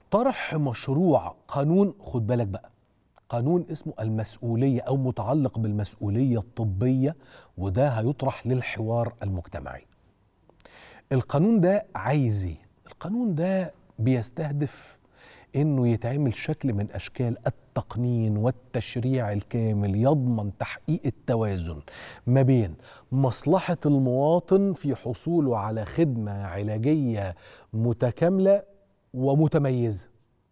طرح مشروع قانون خد بالك بقى قانون اسمه المسؤولية أو متعلق بالمسؤولية الطبية وده هيطرح للحوار المجتمعي القانون ده عايز ايه؟ القانون ده بيستهدف انه يتعمل شكل من اشكال التقنين والتشريع الكامل يضمن تحقيق التوازن ما بين مصلحه المواطن في حصوله على خدمه علاجيه متكامله ومتميزه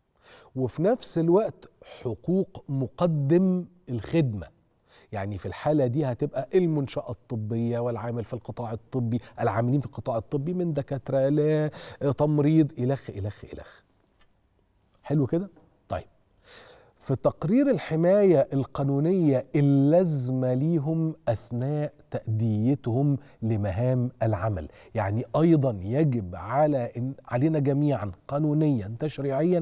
وفي نفس الوقت حقوق مقدم الخدمه يعني في الحالة دي هتبقى المنشأة الطبية والعامل في القطاع الطبي العاملين في القطاع الطبي من دكاترة لتمريض إلخ إلخ إلخ حلو كده؟ طيب في تقرير الحماية القانونية اللازمة ليهم أثناء تأديتهم لمهام العمل يعني أيضا يجب على إن علينا جميعا قانونيا تشريعيا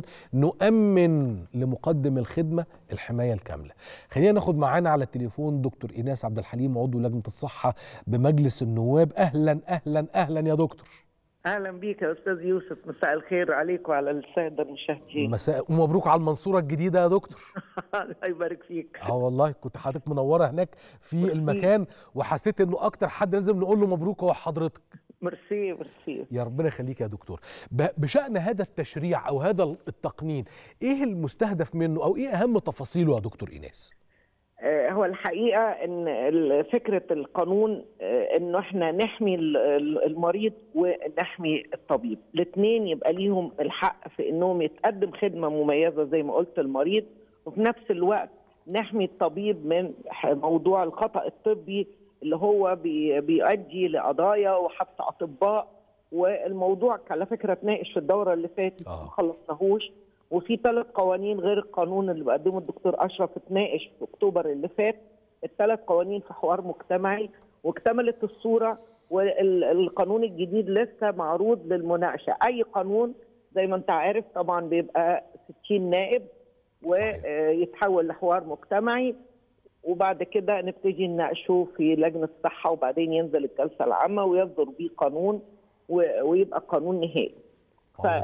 نؤمن لمقدم الخدمة الحماية الكاملة خلينا ناخد معانا على التليفون دكتور إيناس عبد الحليم عضو لجنة الصحة بمجلس النواب أهلا أهلا أهلا يا دكتور اهلا بيك يا استاذ يوسف مساء الخير عليك وعلى الساده المشاهدين مساء ومبروك على المنصورة الجديدة يا دكتور الله يبارك فيك اه والله كنت حضرتك منوره هناك في المكان وحسيت انه اكتر حد لازم نقول له مبروك هو حضرتك ميرسي ميرسي يا ربنا يخليك يا دكتور ب- بشأن هذا التشريع او هذا التقنين ايه المستهدف منه او ايه اهم تفاصيله يا دكتور ايناس آه، هو الحقيقه ان ال- فكره القانون آه، انه احنا نحمي ال- ال- المريض ونحمي الطبيب الاثنين يبقى ليهم الحق في انهم يتقدم خدمه مميزه زي ما قلت المريض وفي نفس الوقت نحمي الطبيب من ح- موضوع الخطا الطبي اللي هو بي- بيؤدي لقضايا وحبس اطباء والموضوع على فكره اتناقش في الدوره اللي فاتت آه. ما خلصناهوش وفي ثلاث قوانين غير القانون اللي بقدمه الدكتور اشرف اتناقش في اكتوبر اللي فات الثلاث قوانين في حوار مجتمعي واكتملت الصوره والقانون الجديد لسه معروض للمناقشه اي قانون زي ما انت عارف طبعا بيبقى 60 نائب صحيح. ويتحول لحوار مجتمعي وبعد كده نبتدي نناقشه في لجنه الصحه وبعدين ينزل الجلسه العامه ويصدر بيه قانون و- ويبقى قانون نهائي عظيم.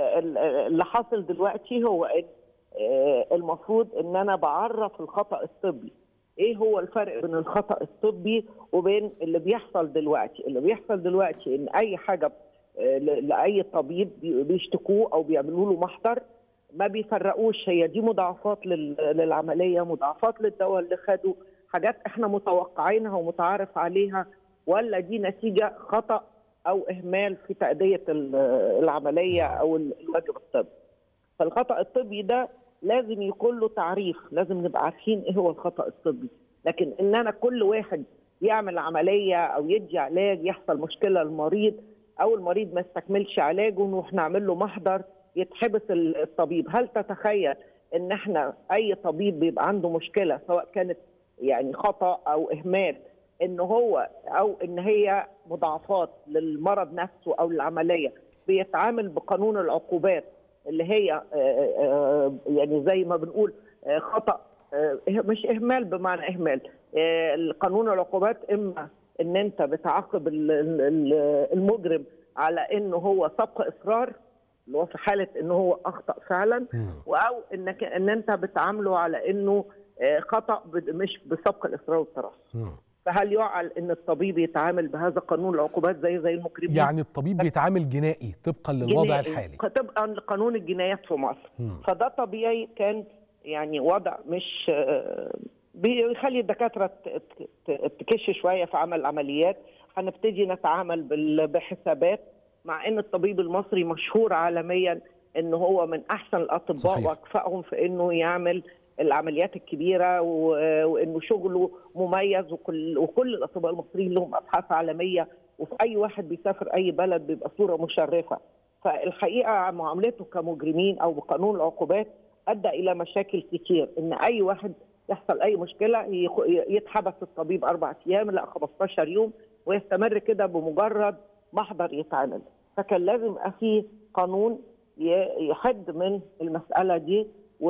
فاللي حاصل دلوقتي هو إن آه، المفروض ان انا بعرف الخطا الطبي ايه هو الفرق بين الخطا الطبي وبين اللي بيحصل دلوقتي اللي بيحصل دلوقتي ان اي حاجه آه، ل- لاي طبيب بي- بيشتكوه او بيعملوا له محضر ما بيفرقوش هي دي مضاعفات لل- للعمليه مضاعفات للدواء اللي خده حاجات احنا متوقعينها ومتعارف عليها ولا دي نتيجه خطا او اهمال في تاديه ال- العمليه او ال- الواجب الطبي فالخطا الطبي ده لازم يكون له تعريف لازم نبقى عارفين ايه هو الخطا الطبي لكن ان انا كل واحد يعمل عمليه او يدي علاج يحصل مشكله للمريض او المريض ما يستكملش علاجه ونروح نعمل له محضر يتحبس ال- الطبيب هل تتخيل ان احنا اي طبيب بيبقى عنده مشكله سواء كانت يعني خطا او اهمال ان هو او ان هي مضاعفات للمرض نفسه او العمليه بيتعامل بقانون العقوبات اللي هي آه، آه، يعني زي ما بنقول آه، خطا آه، مش اهمال بمعنى اهمال آه، القانون العقوبات اما ان انت بتعاقب ال- ال- ال- المجرم على انه هو سبق اصرار اللي هو في حاله انه هو اخطا فعلا مم. او انك ان انت بتعامله على انه آه، خطا بد- مش بسبق الاصرار والترصد مم. فهل يعقل ان الطبيب يتعامل بهذا قانون العقوبات زي زي المجرمين يعني الطبيب بيتعامل جنائي طبقا للوضع جنائي، الحالي طبقا لقانون الجنايات في مصر مم. فده طبيعي كان يعني وضع مش آه، بيخلي الدكاتره ت- ت- ت- تكش شويه في عمل العمليات هنبتدي نتعامل بال- بحسابات مع ان الطبيب المصري مشهور عالميا ان هو من احسن الاطباء صحيح. واكفأهم في انه يعمل العمليات الكبيره و- وانه شغله مميز وكل وكل الاطباء المصريين لهم ابحاث عالميه وفي اي واحد بيسافر اي بلد بيبقى صوره مشرفه فالحقيقه معاملته كمجرمين او بقانون العقوبات ادى الى مشاكل كتير ان اي واحد يحصل اي مشكله يخ- يتحبس الطبيب اربع ايام لا 15 يوم ويستمر كده بمجرد محضر يتعمل فكان لازم يبقى فيه قانون ي- يحد من المساله دي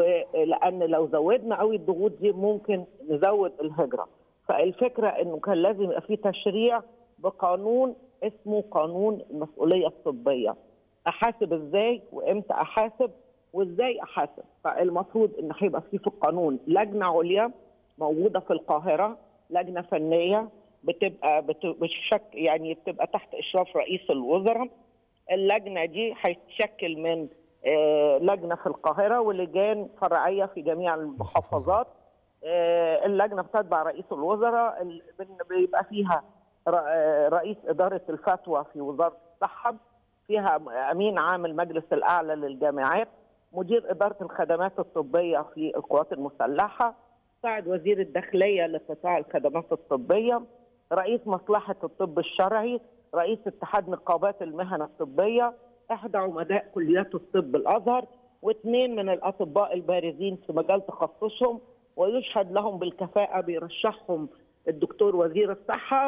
ولان لو زودنا قوي الضغوط دي ممكن نزود الهجره فالفكره انه كان لازم يبقى فيه تشريع بقانون اسمه قانون المسؤوليه الطبيه احاسب ازاي وامتى احاسب وازاي احاسب فالمفروض ان هيبقى في في القانون لجنه عليا موجوده في القاهره لجنه فنيه بتبقى بشك يعني بتبقى تحت اشراف رئيس الوزراء اللجنه دي هتشكل من لجنه في القاهره ولجان فرعيه في جميع المحافظات اللجنه بتتبع رئيس الوزراء بيبقى فيها رئيس اداره الفتوى في وزاره الصحه فيها امين عام المجلس الاعلى للجامعات مدير اداره الخدمات الطبيه في القوات المسلحه مساعد وزير الداخليه لقطاع الخدمات الطبيه رئيس مصلحه الطب الشرعي رئيس اتحاد نقابات المهن الطبيه احدى عمداء كليات الطب الازهر واثنين من الاطباء البارزين في مجال تخصصهم ويشهد لهم بالكفاءه بيرشحهم الدكتور وزير الصحه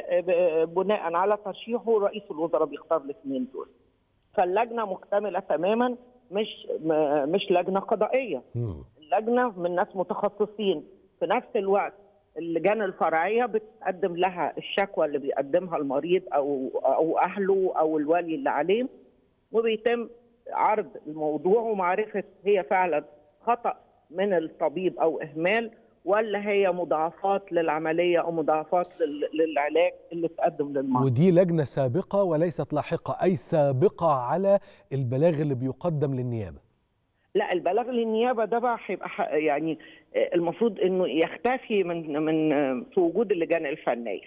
وبناء على ترشيحه رئيس الوزراء بيختار الاثنين دول. فاللجنه مكتمله تماما مش مش لجنه قضائيه. اللجنه من ناس متخصصين في نفس الوقت اللجان الفرعيه بتقدم لها الشكوى اللي بيقدمها المريض او او اهله او الولي اللي عليه وبيتم عرض الموضوع ومعرفه هي فعلا خطا من الطبيب او اهمال ولا هي مضاعفات للعمليه او مضاعفات للعلاج اللي تقدم للمرضى ودي لجنه سابقه وليست لاحقه اي سابقه على البلاغ اللي بيقدم للنيابه لا البلاغ للنيابه ده بقى هيبقى يعني المفروض انه يختفي من من في وجود اللجان الفنيه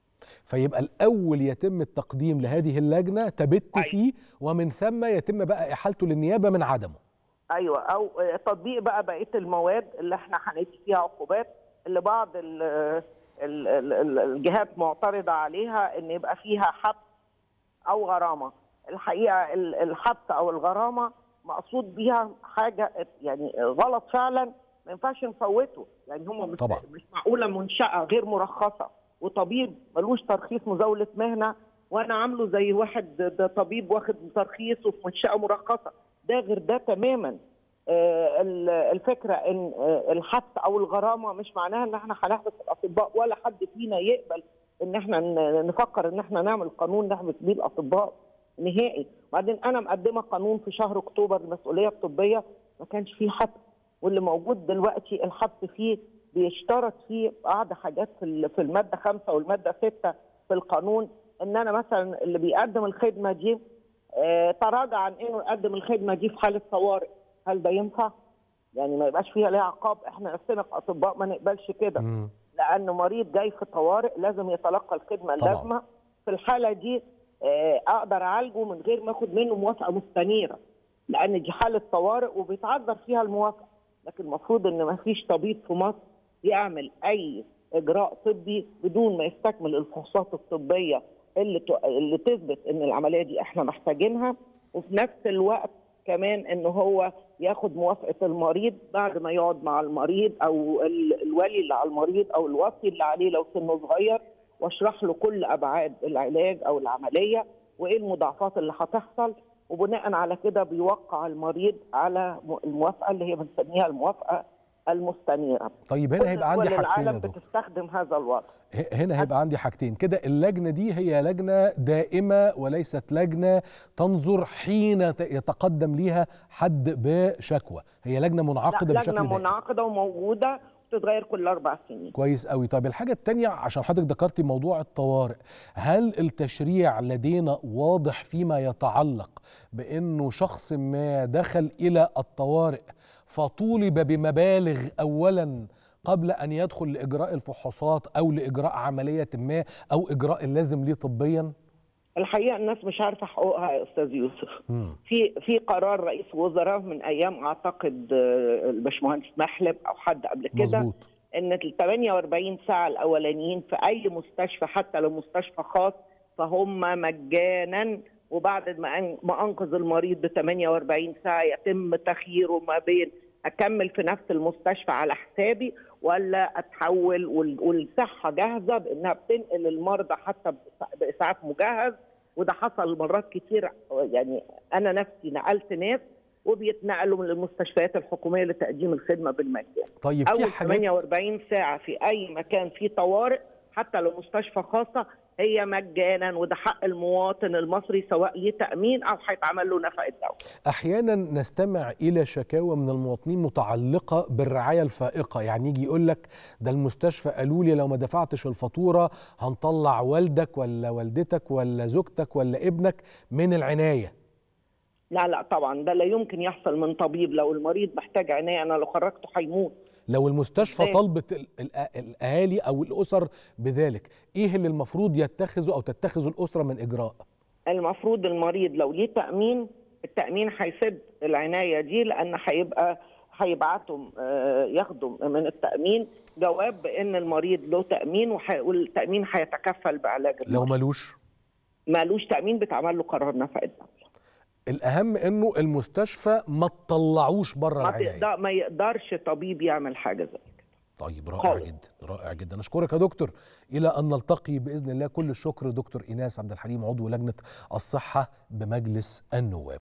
فيبقى الاول يتم التقديم لهذه اللجنه تبت أيوة. فيه ومن ثم يتم بقى احالته للنيابه من عدمه ايوه او تطبيق بقى بقيه المواد اللي احنا هندي فيها عقوبات اللي بعض ال ال ال الجهات معترضه عليها ان يبقى فيها حبس او غرامه الحقيقه الحبس او الغرامه مقصود بيها حاجه يعني غلط فعلا ما ينفعش نفوته يعني هم مش, طبعا. مش معقوله منشاه غير مرخصه وطبيب ملوش ترخيص مزاوله مهنه وانا عامله زي واحد ده طبيب واخد ترخيصه في منشاه مرخصه ده غير ده تماما آه الفكره ان آه الحبس او الغرامه مش معناها ان احنا هنحبس الاطباء ولا حد فينا يقبل ان احنا نفكر ان احنا نعمل قانون نحبس بيه الاطباء نهائي وبعدين انا مقدمه قانون في شهر اكتوبر المسؤوليه الطبيه ما كانش فيه حبس واللي موجود دلوقتي الحبس فيه بيشترط فيه بعض حاجات في في الماده خمسه والماده سته في القانون ان انا مثلا اللي بيقدم الخدمه دي آه تراجع عن انه يقدم الخدمه دي في حاله طوارئ هل ده ينفع؟ يعني ما يبقاش فيها ليها عقاب احنا نفسنا كاطباء ما نقبلش كده لان مريض جاي في طوارئ لازم يتلقى الخدمه اللازمه في الحاله دي آه اقدر اعالجه من غير ما اخد منه موافقه مستنيره لان دي حاله طوارئ وبيتعذر فيها الموافقه لكن المفروض ان ما فيش طبيب في مصر يعمل اي اجراء طبي بدون ما يستكمل الفحوصات الطبيه اللي اللي تثبت ان العمليه دي احنا محتاجينها وفي نفس الوقت كمان ان هو ياخد موافقه المريض بعد ما يقعد مع المريض او الولي اللي على المريض او الوصي اللي عليه لو سنه صغير واشرح له كل ابعاد العلاج او العمليه وايه المضاعفات اللي هتحصل وبناء على كده بيوقع المريض على الموافقه اللي هي بنسميها الموافقه المستنيره. طيب هنا هيبقى عندي حاجتين العالم بتستخدم هذا الوضع. هنا هيبقى عندي حاجتين كده اللجنه دي هي لجنه دائمه وليست لجنه تنظر حين يتقدم ليها حد بشكوى، هي لجنه منعقده لا بشكل لجنه دائم. منعقده وموجوده بتتغير كل اربع سنين. كويس قوي طيب الحاجه الثانيه عشان حضرتك ذكرتي موضوع الطوارئ هل التشريع لدينا واضح فيما يتعلق بانه شخص ما دخل الى الطوارئ فطولب بمبالغ اولا قبل ان يدخل لاجراء الفحوصات او لاجراء عمليه ما او اجراء اللازم ليه طبيا الحقيقه الناس مش عارفه حقوقها يا استاذ يوسف مم. في في قرار رئيس وزراء من ايام اعتقد آه، الباشمهندس محلب او حد قبل كده مظبوط ان ال 48 ساعه الاولانيين في اي مستشفى حتى لو مستشفى خاص فهم مجانا وبعد ما أن- ما انقذ المريض ب 48 ساعه يتم تخييره ما بين اكمل في نفس المستشفى على حسابي ولا اتحول وال- والصحه جاهزه بانها بتنقل المرضى حتى بإسع- باسعاف مجهز وده حصل مرات كتير يعني انا نفسي نقلت ناس وبيتنقلوا من المستشفيات الحكوميه لتقديم الخدمه بالمجان طيب في اول حاجات 48 ساعه في اي مكان فيه طوارئ حتى لو مستشفى خاصه هي مجانا وده حق المواطن المصري سواء ليه تامين او هيتعمل له نفقه دوله احيانا نستمع الى شكاوى من المواطنين متعلقه بالرعايه الفائقه يعني يجي يقول لك ده المستشفى قالوا لي لو ما دفعتش الفاتوره هنطلع والدك ولا والدتك ولا زوجتك ولا ابنك من العنايه لا لا طبعا ده لا يمكن يحصل من طبيب لو المريض محتاج عنايه انا لو خرجته هيموت لو المستشفى إزاي؟ طلبت ال- ال- الاهالي او الاسر بذلك ايه اللي المفروض يتخذه او تتخذه الاسره من اجراء المفروض المريض لو ليه تامين التامين هيسد العنايه دي لان هيبقى هيبعتوا آه، ياخدوا من التامين جواب بان المريض له تامين وح- والتامين هيتكفل بعلاج لو المريض ملوش مالوش تامين بيتعمل له قرار نفقه الدوله الاهم انه المستشفى ما تطلعوش بره ما, العنايه تقدر ما يقدرش طبيب يعمل حاجه زي كده طيب رائع خالص. جدا رائع جدا اشكرك يا دكتور الى ان نلتقي باذن الله كل الشكر دكتور ايناس عبد الحليم عضو لجنه الصحه بمجلس النواب